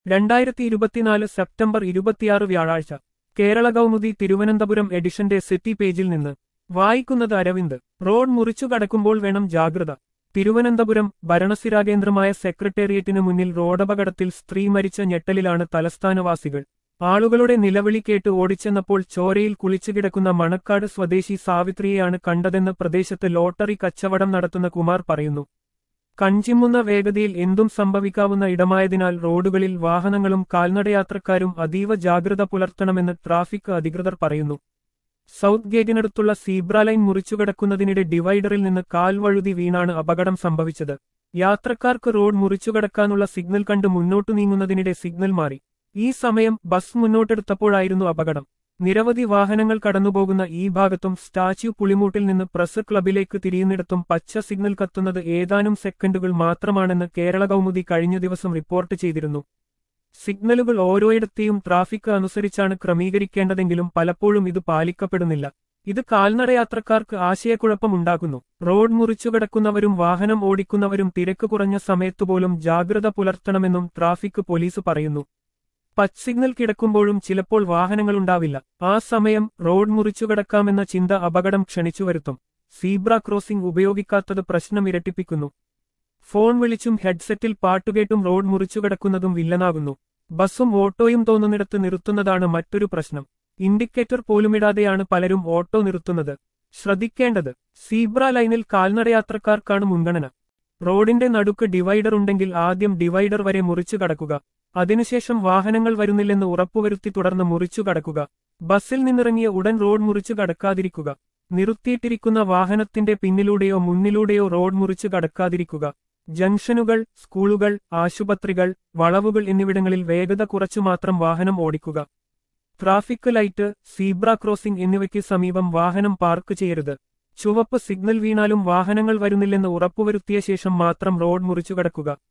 രണ്ടായിരത്തി ഇരുപത്തിനാല് സെപ്റ്റംബർ ഇരുപത്തിയാറ് വ്യാഴാഴ്ച കേരള കൗമുദി തിരുവനന്തപുരം എഡിഷന്റെ സിറ്റി പേജിൽ നിന്ന് വായിക്കുന്നത് അരവിന്ദ് റോഡ് മുറിച്ചു കടക്കുമ്പോൾ വേണം ജാഗ്രത തിരുവനന്തപുരം ഭരണസ്ഥിരാകേന്ദ്രമായ സെക്രട്ടേറിയറ്റിനു മുന്നിൽ റോഡപകടത്തിൽ സ്ത്രീ മരിച്ച ഞെട്ടലിലാണ് തലസ്ഥാനവാസികൾ ആളുകളുടെ നിലവിളി കേട്ട് ഓടിച്ചെന്നപ്പോൾ ചോരയിൽ കുളിച്ചുകിടക്കുന്ന മണക്കാട് സ്വദേശി സാവിത്രിയെയാണ് കണ്ടതെന്ന് പ്രദേശത്ത് ലോട്ടറി കച്ചവടം നടത്തുന്ന കുമാർ പറയുന്നു കഞ്ചിമ്മുന്ന വേഗതയിൽ എന്തും സംഭവിക്കാവുന്ന ഇടമായതിനാൽ റോഡുകളിൽ വാഹനങ്ങളും കാൽനടയാത്രക്കാരും അതീവ ജാഗ്രത പുലർത്തണമെന്ന് ട്രാഫിക് അധികൃതർ പറയുന്നു സൗത്ത് ഗേറ്റിനടുത്തുള്ള സീബ്ര ലൈൻ മുറിച്ചുകടക്കുന്നതിനിടെ ഡിവൈഡറിൽ നിന്ന് കാൽ വഴുതി വീണാണ് അപകടം സംഭവിച്ചത് യാത്രക്കാർക്ക് റോഡ് മുറിച്ചുകടക്കാനുള്ള സിഗ്നൽ കണ്ട് മുന്നോട്ടു നീങ്ങുന്നതിനിടെ സിഗ്നൽ മാറി ഈ സമയം ബസ് മുന്നോട്ടെടുത്തപ്പോഴായിരുന്നു അപകടം നിരവധി വാഹനങ്ങൾ കടന്നുപോകുന്ന ഈ ഭാഗത്തും സ്റ്റാച്യു പുളിമൂട്ടിൽ നിന്ന് പ്രസ് ക്ലബിലേക്ക് തിരിയുന്നിടത്തും പച്ച സിഗ്നൽ കത്തുന്നത് ഏതാനും സെക്കൻഡുകൾ മാത്രമാണെന്ന് കേരള കൗമുദി കഴിഞ്ഞ ദിവസം റിപ്പോർട്ട് ചെയ്തിരുന്നു സിഗ്നലുകൾ ഓരോയിടത്തെയും ട്രാഫിക് അനുസരിച്ചാണ് ക്രമീകരിക്കേണ്ടതെങ്കിലും പലപ്പോഴും ഇത് പാലിക്കപ്പെടുന്നില്ല ഇത് കാൽനടയാത്രക്കാർക്ക് ആശയക്കുഴപ്പമുണ്ടാക്കുന്നു റോഡ് മുറിച്ചുകിടക്കുന്നവരും വാഹനം ഓടിക്കുന്നവരും തിരക്ക് കുറഞ്ഞ സമയത്തുപോലും ജാഗ്രത പുലർത്തണമെന്നും ട്രാഫിക് പോലീസ് പറയുന്നു പച്ച് സിഗ്നൽ കിടക്കുമ്പോഴും ചിലപ്പോൾ വാഹനങ്ങളുണ്ടാവില്ല ആ സമയം റോഡ് മുറിച്ചുകിടക്കാമെന്ന ചിന്ത അപകടം ക്ഷണിച്ചു വരുത്തും സീബ്ര ക്രോസിംഗ് ഉപയോഗിക്കാത്തത് പ്രശ്നം ഇരട്ടിപ്പിക്കുന്നു ഫോൺ വിളിച്ചും ഹെഡ്സെറ്റിൽ പാട്ടുകേട്ടും റോഡ് മുറിച്ചുകിടക്കുന്നതും വില്ലനാകുന്നു ബസ്സും ഓട്ടോയും തോന്നുന്നിടത്ത് നിർത്തുന്നതാണ് മറ്റൊരു പ്രശ്നം ഇൻഡിക്കേറ്റർ പോലുമിടാതെയാണ് പലരും ഓട്ടോ നിർത്തുന്നത് ശ്രദ്ധിക്കേണ്ടത് സീബ്ര ലൈനിൽ കാൽനടയാത്രക്കാർക്കാണ് മുൻഗണന റോഡിന്റെ നടുക്ക് ഡിവൈഡർ ഉണ്ടെങ്കിൽ ആദ്യം ഡിവൈഡർ വരെ മുറിച്ചു കടക്കുക അതിനുശേഷം വാഹനങ്ങൾ വരുന്നില്ലെന്ന് ഉറപ്പുവരുത്തി തുടർന്ന് മുറിച്ചു കടക്കുക ബസ്സിൽ നിന്നിറങ്ങിയ ഉടൻ റോഡ് മുറിച്ചു കടക്കാതിരിക്കുക നിർത്തിയിട്ടിരിക്കുന്ന വാഹനത്തിന്റെ പിന്നിലൂടെയോ മുന്നിലൂടെയോ റോഡ് മുറിച്ചു കടക്കാതിരിക്കുക ജംഗ്ഷനുകൾ സ്കൂളുകൾ ആശുപത്രികൾ വളവുകൾ എന്നിവിടങ്ങളിൽ വേഗത കുറച്ചു മാത്രം വാഹനം ഓടിക്കുക ട്രാഫിക് ലൈറ്റ് സീബ്ര ക്രോസിംഗ് എന്നിവയ്ക്ക് സമീപം വാഹനം പാർക്ക് ചെയ്യരുത് ചുവപ്പ് സിഗ്നൽ വീണാലും വാഹനങ്ങൾ വരുന്നില്ലെന്ന് ഉറപ്പുവരുത്തിയ ശേഷം മാത്രം റോഡ് മുറിച്ചു കടക്കുക